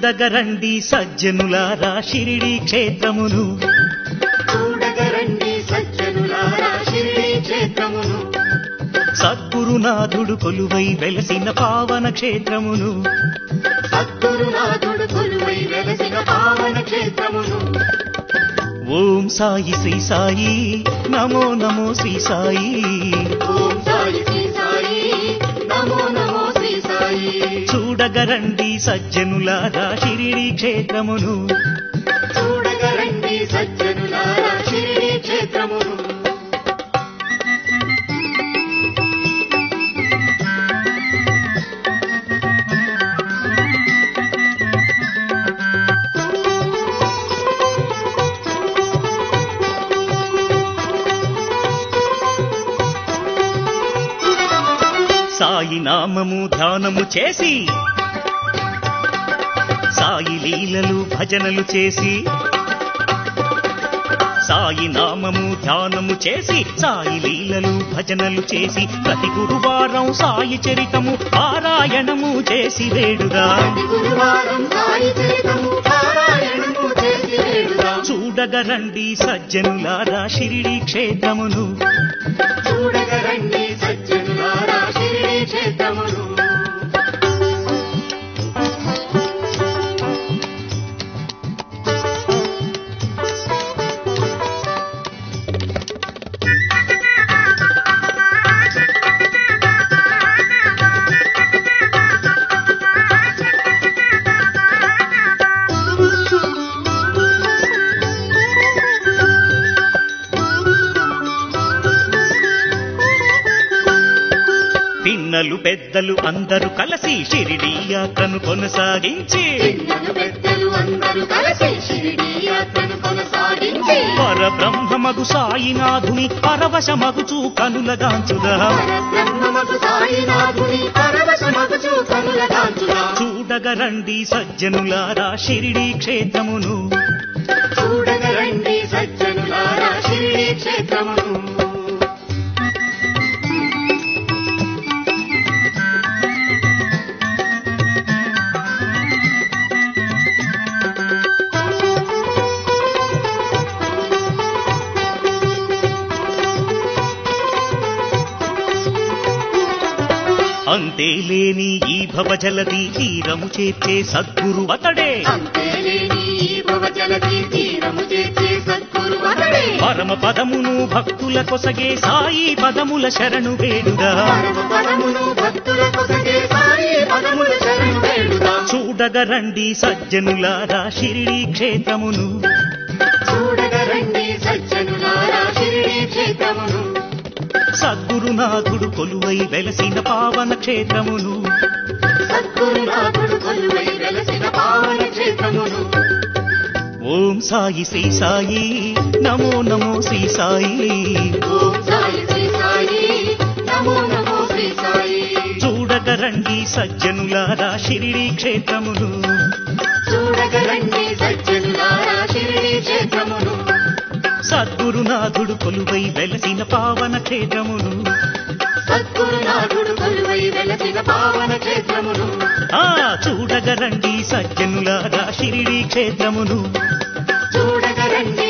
చూడగరండి సజ్జనులారా షిరిడి క్షేత్రమును చూడగరండి సజ్జనులారా షిరిడి క్షేత్రమును సద్గురునాథుడు కొలువై వెలసిన పావన క్షేత్రమును సద్గురునాథుడు కొలువై వెలసిన పావన క్షేత్రమును ఓం సాయి శ్రీ సాయి నమో నమో శ్రీ సాయి ఓం సాయి శ్రీ సాయి నమో నమో శ్రీ సాయి చూడగరండి సజ్జనులారా షిరిడి క్షేత్రమును చూడగరండి సజ్జనులారా షిరిడి క్షేత్రమును సాయి నామము ధ్యానము చేసి సాయి లీలలు భజనలు చేసి సాయి నామము ధ్యానము చేసి సాయి లీలలు భజనలు చేసి ప్రతి గురువారం సాయి చరితము పారాయణము చేసి వేడుగా ప్రతి గురువారం సాయి చరితము పారాయణము చేసి వేడుగా చూడగరండి సజ్జనులారా షిరిడి క్షేత్రమును చూడగరండి సజ్జనులారా షిరిడి క్షేత్రమును పిన్నలు పెద్దలు అందరూ కలిసి షిరిడి యాత్రను కొనసాగించి పిల్లలు పెద్దలు అందరూ కలిసి షిరిడి యాత్రను కొనసాగించి పరబ్రహ్మమగు సాయినాథుని పరవశమగుచూ కనులగాంచుదా పరబ్రహ్మమగు సాయినాథుని పరవశమగుచు కనులగాంచుగా చూడగరండి సజ్జనులారా షిరిడి క్షేత్రమును చూడగరండి సజ్జనులారా షిరిడి క్షేత్రమును అంతేలేని ఈ భవజలది తీరము చేర్చే సద్గురు అతడే అంతేలేని ఈ భవజలది తీరము చేసే సద్గురు అతడే పరమ పదమును భక్తుల కొసగే సాయి పదముల శరణు వేడుగా పరమ పదమును భక్తుల కొసగే సాయి పదముల శరణు వేడుగా చూడగరండి సజ్జనులారా షిరిడి క్షేత్రమును చూడగరండి సజ్జనులారా షిరిడి క్షేత్రమును సద్గురునాథుడు కొలువై వెలసిన పావన క్షేత్రమును సద్గురునాథుడు కొలువై వెలసిన పావన క్షేత్రమును ఓం సాయి శ్రీ సాయి నమో నమో శ్రీ సాయి ఓం సాయి శ్రీ సాయి నమో నమో శ్రీ సాయి చూడగరండి సజ్జనులారా షిరిడి క్షేత్రమును చూడగరండి సజ్జనులారా షిరిడి క్షేత్రమును సద్గురునాథుడు కొలువై వెలసిన పావన క్షేత్రమును సద్గురునాథుడు కొలువై వెలసిన పావన క్షేత్రమును ఆ చూడగరండి సజ్జనులారా షిరిడి క్షేత్రమును చూడగరండి